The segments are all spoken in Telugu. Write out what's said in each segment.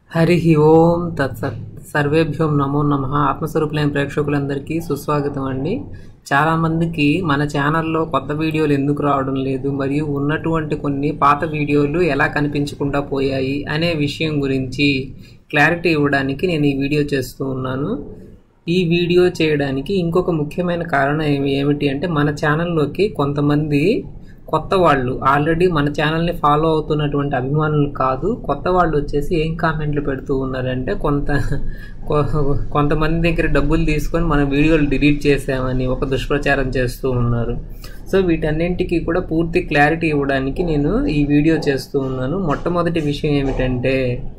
హరి ఓం తత్సత్ సర్వేభ్యోం నమో నమ ఆత్మస్వరూపులైన ప్రేక్షకులందరికీ సుస్వాగతం అండి చాలామందికి మన ఛానల్లో కొత్త వీడియోలు ఎందుకు రావడం లేదు మరియు ఉన్నటువంటి కొన్ని పాత వీడియోలు ఎలా కనిపించకుండా పోయాయి అనే విషయం గురించి క్లారిటీ ఇవ్వడానికి నేను ఈ వీడియో చేస్తూ ఉన్నాను ఈ వీడియో చేయడానికి ఇంకొక ముఖ్యమైన కారణం ఏమి ఏమిటి అంటే మన ఛానల్లోకి కొంతమంది కొత్త వాళ్ళు ఆల్రెడీ మన ఛానల్ని ఫాలో అవుతున్నటువంటి అభిమానులు కాదు కొత్త వాళ్ళు వచ్చేసి ఏం కామెంట్లు పెడుతూ ఉన్నారంటే కొంత కొ- కొంతమంది దగ్గర డబ్బులు తీసుకొని మన వీడియోలు డిలీట్ చేసామని ఒక దుష్ప్రచారం చేస్తూ ఉన్నారు సో వీటన్నింటికి కూడా పూర్తి క్లారిటీ ఇవ్వడానికి నేను ఈ వీడియో చేస్తూ ఉన్నాను మొట్టమొదటి విషయం ఏమిటంటే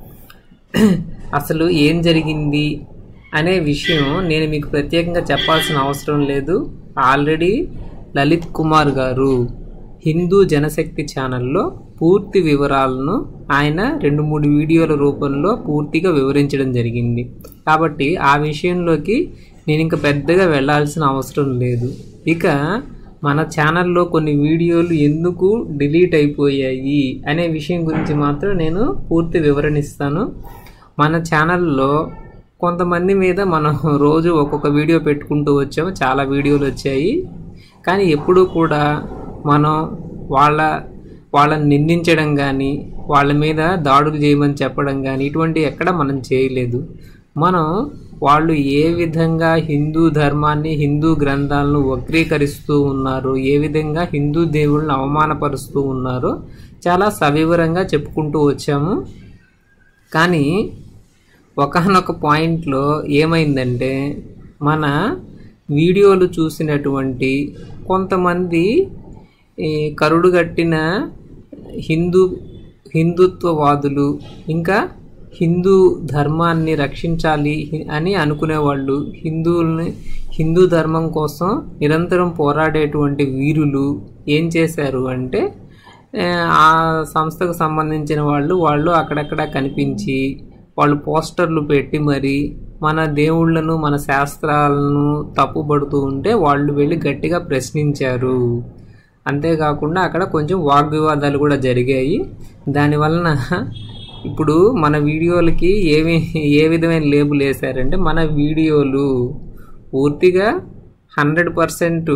అసలు ఏం జరిగింది అనే విషయం నేను మీకు ప్రత్యేకంగా చెప్పాల్సిన అవసరం లేదు ఆల్రెడీ లలిత్ కుమార్ గారు హిందూ జనశక్తి ఛానల్లో పూర్తి వివరాలను ఆయన రెండు మూడు వీడియోల రూపంలో పూర్తిగా వివరించడం జరిగింది కాబట్టి ఆ విషయంలోకి నేను ఇంకా పెద్దగా వెళ్ళాల్సిన అవసరం లేదు ఇక మన ఛానల్లో కొన్ని వీడియోలు ఎందుకు డిలీట్ అయిపోయాయి అనే విషయం గురించి మాత్రం నేను పూర్తి వివరణిస్తాను మన ఛానల్లో కొంతమంది మీద మనం రోజు ఒక్కొక్క వీడియో పెట్టుకుంటూ వచ్చాము చాలా వీడియోలు వచ్చాయి కానీ ఎప్పుడూ కూడా మనం వాళ్ళ వాళ్ళని నిందించడం కానీ వాళ్ళ మీద దాడులు చేయమని చెప్పడం కానీ ఇటువంటి ఎక్కడ మనం చేయలేదు మనం వాళ్ళు ఏ విధంగా హిందూ ధర్మాన్ని హిందూ గ్రంథాలను వక్రీకరిస్తూ ఉన్నారు ఏ విధంగా హిందూ దేవుళ్ళని అవమానపరుస్తూ ఉన్నారో చాలా సవివరంగా చెప్పుకుంటూ వచ్చాము కానీ ఒకనొక పాయింట్లో ఏమైందంటే మన వీడియోలు చూసినటువంటి కొంతమంది ఈ కరుడుగట్టిన హిందూ హిందుత్వవాదులు ఇంకా హిందూ ధర్మాన్ని రక్షించాలి హి- అని అనుకునేవాళ్ళు హిందువుల్ని హిందూ ధర్మం కోసం నిరంతరం పోరాడేటువంటి వీరులు ఏం చేశారు అంటే ఆ, ఆ సంస్థకు సంబంధించిన వాళ్ళు వాళ్ళు అక్కడక్కడ కనిపించి వాళ్ళు పోస్టర్లు పెట్టి మరి మన దేవుళ్ళను మన శాస్త్రాలను తప్పుపడుతూ ఉంటే వాళ్ళు వెళ్ళి గట్టిగా ప్రశ్నించారు అంతేకాకుండా అక్కడ కొంచెం వాగ్వివాదాలు కూడా జరిగాయి దానివలన ఇప్పుడు మన వీడియోలకి ఏమి ఏ విధమైన లేబుల్ వేశారంటే మన వీడియోలు పూర్తిగా హండ్రెడ్ పర్సెంట్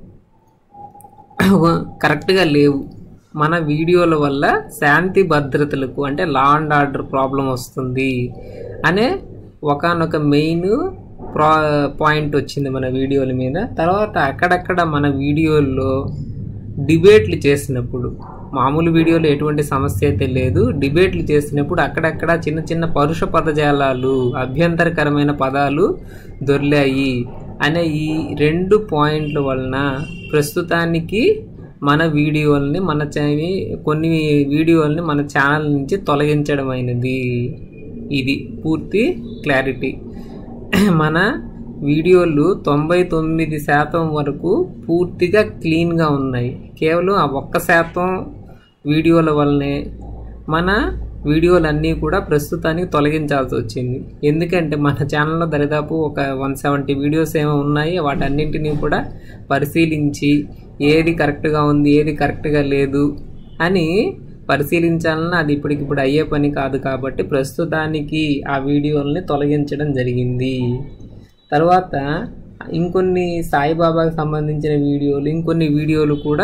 కరెక్ట్గా లేవు మన వీడియోల వల్ల శాంతి భద్రతలకు అంటే లా అండ్ ఆర్డర్ ప్రాబ్లం వస్తుంది అనే ఒకనొక మెయిన్ ప్రా పాయింట్ వచ్చింది మన వీడియోల మీద తర్వాత అక్కడక్కడ మన వీడియోల్లో డిబేట్లు చేసినప్పుడు మామూలు వీడియోలో ఎటువంటి సమస్య అయితే లేదు డిబేట్లు చేసినప్పుడు అక్కడక్కడ చిన్న చిన్న పరుష పదజాలాలు అభ్యంతరకరమైన పదాలు దొర్లాయి అనే ఈ రెండు పాయింట్ల వలన ప్రస్తుతానికి మన వీడియోల్ని మన చ- కొన్ని వీడియోల్ని మన ఛానల్ నుంచి తొలగించడం అయినది ఇది పూర్తి క్లారిటీ మన వీడియోలు తొంభై తొమ్మిది శాతం వరకు పూర్తిగా క్లీన్గా ఉన్నాయి కేవలం ఆ ఒక్క శాతం వీడియోల వల్లనే మన వీడియోలన్నీ కూడా ప్రస్తుతానికి తొలగించాల్సి వచ్చింది ఎందుకంటే మన ఛానల్లో దరిదాపు ఒక వన్ సెవెంటీ వీడియోస్ ఏమో ఉన్నాయి వాటన్నింటినీ కూడా పరిశీలించి ఏది కరెక్ట్గా ఉంది ఏది కరెక్ట్గా లేదు అని పరిశీలించాలన్నా అది ఇప్పటికిప్పుడు అయ్యే పని కాదు కాబట్టి ప్రస్తుతానికి ఆ వీడియోల్ని తొలగించడం జరిగింది తర్వాత ఇంకొన్ని సాయిబాబాకి సంబంధించిన వీడియోలు ఇంకొన్ని వీడియోలు కూడా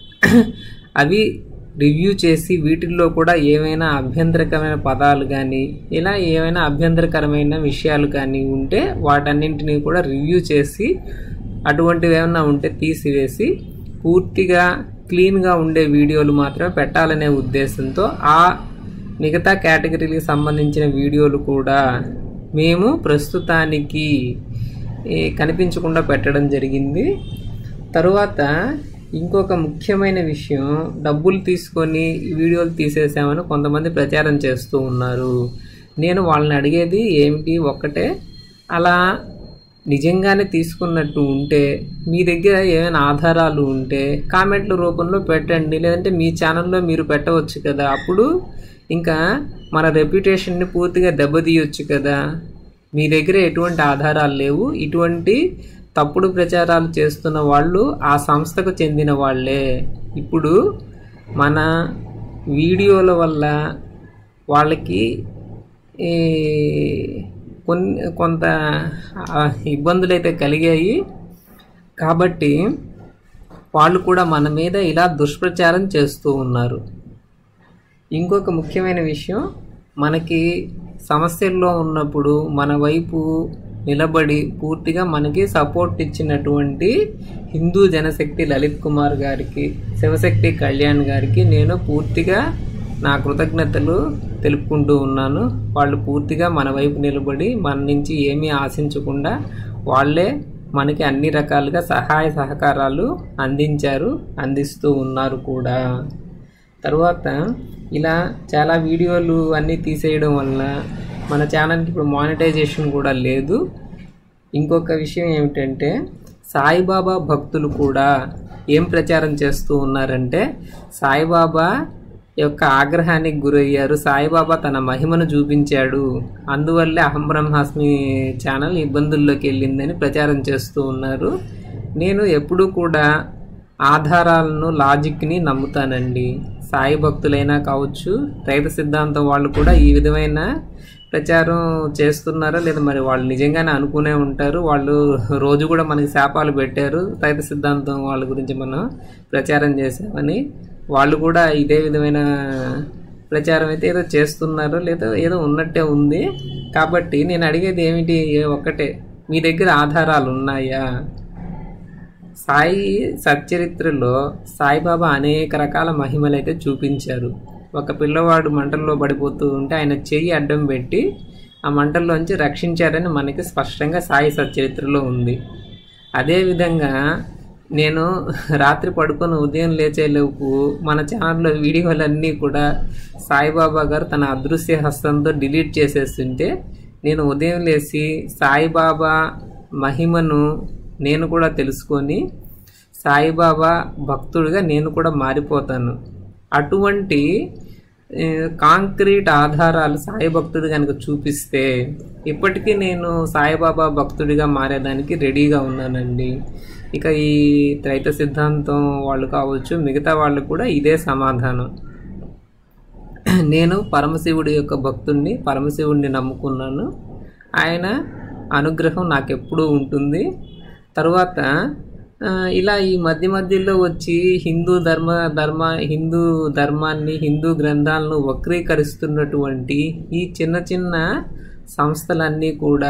అవి రివ్యూ చేసి వీటిల్లో కూడా ఏమైనా అభ్యంతరకరమైన పదాలు కానీ ఇలా ఏమైనా అభ్యంతరకరమైన విషయాలు కానీ ఉంటే వాటన్నింటినీ కూడా రివ్యూ చేసి అటువంటివి ఏమైనా ఉంటే తీసివేసి పూర్తిగా క్లీన్గా ఉండే వీడియోలు మాత్రమే పెట్టాలనే ఉద్దేశంతో ఆ మిగతా కేటగిరీలకు సంబంధించిన వీడియోలు కూడా మేము ప్రస్తుతానికి ఏ, కనిపించకుండా పెట్టడం జరిగింది తరువాత ఇంకొక ముఖ్యమైన విషయం డబ్బులు తీసుకొని ఈ వీడియోలు తీసేసామని కొంతమంది ప్రచారం చేస్తూ ఉన్నారు నేను వాళ్ళని అడిగేది ఏమిటి ఒక్కటే అలా నిజంగానే తీసుకున్నట్టు ఉంటే మీ దగ్గర ఏమైనా ఆధారాలు ఉంటే కామెంట్ల రూపంలో పెట్టండి లేదంటే మీ ఛానల్లో మీరు పెట్టవచ్చు కదా అప్పుడు ఇంకా మన రెప్యుటేషన్ని పూర్తిగా దెబ్బతీయొచ్చు కదా మీ దగ్గర ఎటువంటి ఆధారాలు లేవు ఇటువంటి తప్పుడు ప్రచారాలు చేస్తున్న వాళ్ళు ఆ సంస్థకు చెందిన వాళ్ళే ఇప్పుడు మన వీడియోల వల్ల వాళ్ళకి ఈ కొన్ని కొంత ఆ, ఇబ్బందులు అయితే కలిగాయి కాబట్టి వాళ్ళు కూడా మన మీద ఇలా దుష్ప్రచారం చేస్తూ ఉన్నారు ఇంకొక ముఖ్యమైన విషయం మనకి సమస్యల్లో ఉన్నప్పుడు మన వైపు నిలబడి పూర్తిగా మనకి సపోర్ట్ ఇచ్చినటువంటి హిందూ జనశక్తి లలిత్ కుమార్ గారికి శివశక్తి కళ్యాణ్ గారికి నేను పూర్తిగా నా కృతజ్ఞతలు తెలుపుకుంటూ ఉన్నాను వాళ్ళు పూర్తిగా మన వైపు నిలబడి మన నుంచి ఏమీ ఆశించకుండా వాళ్ళే మనకి అన్ని రకాలుగా సహాయ సహకారాలు అందించారు అందిస్తూ ఉన్నారు కూడా తర్వాత ఇలా చాలా వీడియోలు అన్నీ తీసేయడం వల్ల మన ఛానల్కి ఇప్పుడు మానిటైజేషన్ కూడా లేదు ఇంకొక విషయం ఏమిటంటే సాయిబాబా భక్తులు కూడా ఏం ప్రచారం చేస్తూ ఉన్నారంటే సాయిబాబా యొక్క ఆగ్రహానికి గురయ్యారు సాయిబాబా తన మహిమను చూపించాడు అందువల్లే అహం బ్రహ్మాస్మి ఛానల్ ఇబ్బందుల్లోకి వెళ్ళిందని ప్రచారం చేస్తూ ఉన్నారు నేను ఎప్పుడూ కూడా ఆధారాలను లాజిక్ని నమ్ముతానండి సాయి భక్తులైనా కావచ్చు రైతు సిద్ధాంతం వాళ్ళు కూడా ఈ విధమైన ప్రచారం చేస్తున్నారా లేదా మరి వాళ్ళు నిజంగానే అనుకునే ఉంటారు వాళ్ళు రోజు కూడా మనకి శాపాలు పెట్టారు రైతు సిద్ధాంతం వాళ్ళ గురించి మనం ప్రచారం చేసామని వాళ్ళు కూడా ఇదే విధమైన ప్రచారం అయితే ఏదో చేస్తున్నారు లేదా ఏదో ఉన్నట్టే ఉంది కాబట్టి నేను అడిగేది ఏమిటి ఒక్కటే మీ దగ్గర ఆధారాలు ఉన్నాయా సాయి సచ్చరిత్రలో సాయిబాబా అనేక రకాల మహిమలు అయితే చూపించారు ఒక పిల్లవాడు మంటల్లో పడిపోతూ ఉంటే ఆయన చెయ్యి అడ్డం పెట్టి ఆ మంటల్లోంచి రక్షించారని మనకి స్పష్టంగా సాయి సచ్చరిత్రలో ఉంది అదేవిధంగా నేను రాత్రి పడుకొని ఉదయం లేచేలోపు మన ఛానల్లో వీడియోలన్నీ కూడా సాయిబాబా గారు తన అదృశ్య హస్తంతో డిలీట్ చేసేస్తుంటే నేను ఉదయం లేచి సాయిబాబా మహిమను నేను కూడా తెలుసుకొని సాయిబాబా భక్తుడిగా నేను కూడా మారిపోతాను అటువంటి ఏ, కాంక్రీట్ ఆధారాలు సాయి భక్తుడు కనుక చూపిస్తే ఇప్పటికీ నేను సాయిబాబా భక్తుడిగా మారేదానికి రెడీగా ఉన్నానండి ఇక ఈ త్రైత సిద్ధాంతం వాళ్ళు కావచ్చు మిగతా వాళ్ళు కూడా ఇదే సమాధానం నేను పరమశివుడి యొక్క భక్తుడిని పరమశివుడిని నమ్ముకున్నాను ఆయన అనుగ్రహం నాకు ఎప్పుడూ ఉంటుంది తర్వాత ఆ, ఇలా ఈ మధ్య మధ్యలో వచ్చి హిందూ ధర్మ ధర్మ హిందూ ధర్మాన్ని హిందూ గ్రంథాలను వక్రీకరిస్తున్నటువంటి ఈ చిన్న చిన్న సంస్థలన్నీ కూడా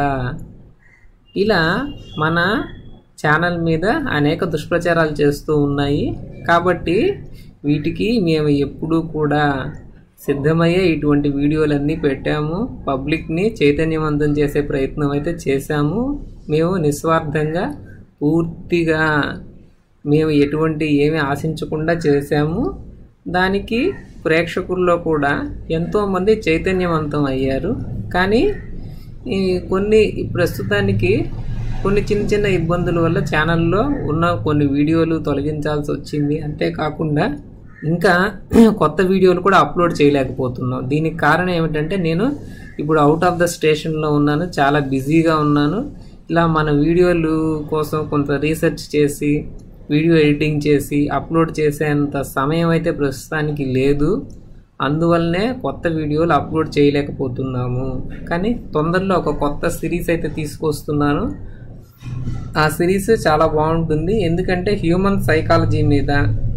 ఇలా మన ఛానల్ మీద అనేక దుష్ప్రచారాలు చేస్తూ ఉన్నాయి కాబట్టి వీటికి మేము ఎప్పుడూ కూడా సిద్ధమయ్యే ఇటువంటి వీడియోలన్నీ పెట్టాము పబ్లిక్ని చైతన్యవంతం చేసే ప్రయత్నం అయితే చేశాము మేము నిస్వార్థంగా పూర్తిగా మేము ఎటువంటి ఏమి ఆశించకుండా చేశాము దానికి ప్రేక్షకుల్లో కూడా ఎంతోమంది చైతన్యవంతం అయ్యారు కానీ ఈ కొన్ని ఈ ప్రస్తుతానికి కొన్ని చిన్న చిన్న ఇబ్బందుల వల్ల ఛానల్లో ఉన్న కొన్ని వీడియోలు తొలగించాల్సి వచ్చింది అంతేకాకుండా ఇంకా కొత్త వీడియోలు కూడా అప్లోడ్ చేయలేకపోతున్నాం దీనికి కారణం ఏమిటంటే నేను ఇప్పుడు అవుట్ ఆఫ్ ద స్టేషన్లో ఉన్నాను చాలా బిజీగా ఉన్నాను ఇలా మన వీడియోలు కోసం కొంత రీసెర్చ్ చేసి వీడియో ఎడిటింగ్ చేసి అప్లోడ్ చేసేంత సమయం అయితే ప్రస్తుతానికి లేదు అందువల్లనే కొత్త వీడియోలు అప్లోడ్ చేయలేకపోతున్నాము కానీ తొందరలో ఒక కొత్త సిరీస్ అయితే తీసుకొస్తున్నాను ఆ సిరీస్ చాలా బాగుంటుంది ఎందుకంటే హ్యూమన్ సైకాలజీ మీద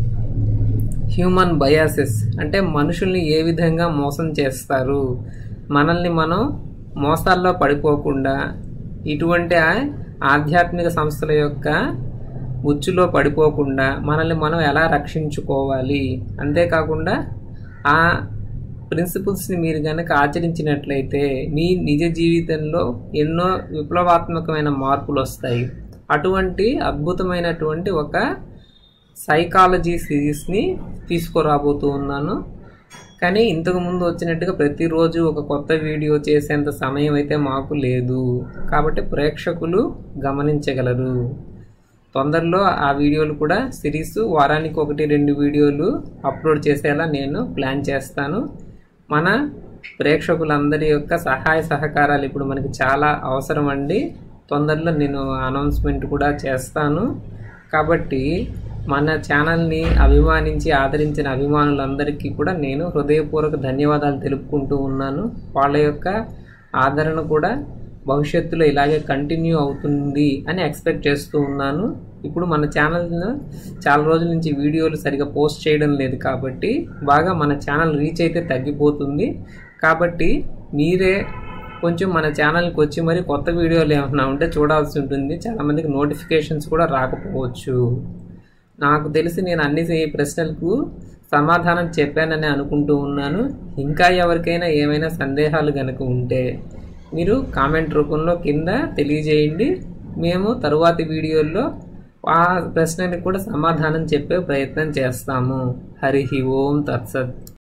హ్యూమన్ బయాసెస్ అంటే మనుషుల్ని ఏ విధంగా మోసం చేస్తారు మనల్ని మనం మోసాల్లో పడిపోకుండా ఇటువంటి ఆ- ఆధ్యాత్మిక సంస్థల యొక్క ఉచ్చులో పడిపోకుండా మనల్ని మనం ఎలా రక్షించుకోవాలి అంతేకాకుండా ఆ ప్రిన్సిపల్స్ని మీరు కనుక ఆచరించినట్లయితే మీ నిజ జీవితంలో ఎన్నో విప్లవాత్మకమైన మార్పులు వస్తాయి అటువంటి అద్భుతమైనటువంటి ఒక సైకాలజీ సిరీస్ని తీసుకురాబోతూ ఉన్నాను కానీ ఇంతకు ముందు వచ్చినట్టుగా ప్రతిరోజు ఒక కొత్త వీడియో చేసేంత సమయం అయితే మాకు లేదు కాబట్టి ప్రేక్షకులు గమనించగలరు తొందరలో ఆ వీడియోలు కూడా సిరీస్ వారానికి ఒకటి రెండు వీడియోలు అప్లోడ్ చేసేలా నేను ప్లాన్ చేస్తాను మన ప్రేక్షకులందరి యొక్క సహాయ సహకారాలు ఇప్పుడు మనకి చాలా అవసరం అండి తొందరలో నేను అనౌన్స్మెంట్ కూడా చేస్తాను కాబట్టి మన ఛానల్ని అభిమానించి ఆదరించిన అభిమానులందరికీ కూడా నేను హృదయపూర్వక ధన్యవాదాలు తెలుపుకుంటూ ఉన్నాను వాళ్ళ యొక్క ఆదరణ కూడా భవిష్యత్తులో ఇలాగే కంటిన్యూ అవుతుంది అని ఎక్స్పెక్ట్ చేస్తూ ఉన్నాను ఇప్పుడు మన ఛానల్ను చాలా రోజుల నుంచి వీడియోలు సరిగా పోస్ట్ చేయడం లేదు కాబట్టి బాగా మన ఛానల్ రీచ్ అయితే తగ్గిపోతుంది కాబట్టి మీరే కొంచెం మన ఛానల్కి వచ్చి మరి కొత్త వీడియోలు ఏమైనా ఉంటే చూడాల్సి ఉంటుంది చాలామందికి నోటిఫికేషన్స్ కూడా రాకపోవచ్చు నాకు తెలిసి నేను అన్ని ప్రశ్నలకు సమాధానం చెప్పానని అనుకుంటూ ఉన్నాను ఇంకా ఎవరికైనా ఏమైనా సందేహాలు కనుక ఉంటే మీరు కామెంట్ రూపంలో కింద తెలియజేయండి మేము తరువాతి వీడియోల్లో ఆ ప్రశ్నలకు కూడా సమాధానం చెప్పే ప్రయత్నం చేస్తాము హరి ఓం తత్సత్